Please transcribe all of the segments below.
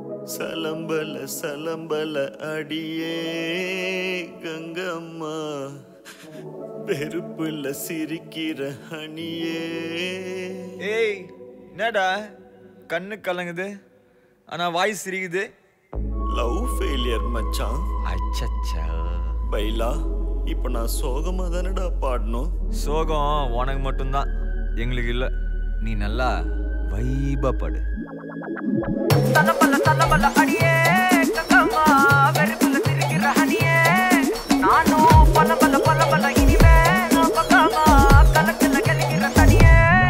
சலம்பல சலம்பல அடியே கங்கம்மா வெறுப்புல சிரிக்கிற அணியே ஏய் என்னடா கண்ணு கலங்குது ஆனா வாய் சிரிக்குது லவ் ஃபெயிலியர் மச்சான் அச்சச்சா பைலா இப்ப நான் சோகமா தானடா பாடணும் சோகம் உனக்கு மட்டும்தான் எங்களுக்கு இல்ல நீ நல்லா வைபா படு தலபல தலபல அடியே கங்கம்மா வெறுப்புல திரிகிற ஹனியே நானும் பல பல பல பல இனிமே நான் பக்காமா கலக்கல கலிக்கிற தனியே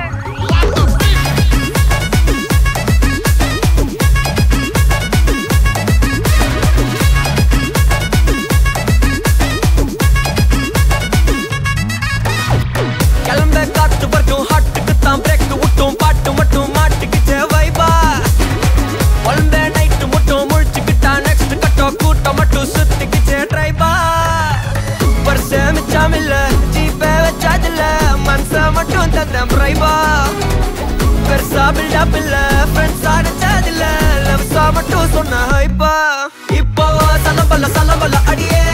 கிளம்ப காத்து வரைக்கும் ஹாட்டுக்கு தான் பிரேக் விட்டும் பாட்டு மட்டும் மாட்டுக்கிச்சே வைபா குழந்த நைட்டு மட்டும் முழிச்சுக்கிட்டா நெக்ஸ்ட் கட்டோ கூட்டம் மட்டும் சுத்திக்கிச்சே ட்ரைபா பர்ச மிச்சம் இல்ல ஜீப்பே வச்சாதில்ல மனச மட்டும் தந்தேன் பிரைபா பெருசா பில்டப் இல்ல ஃப்ரெண்ட்ஸ் அடிச்சதில்ல லவ்ஸா மட்டும் சொன்ன ஹைப்பா இப்போ சலம்பல்ல சலம்பல்ல அடியே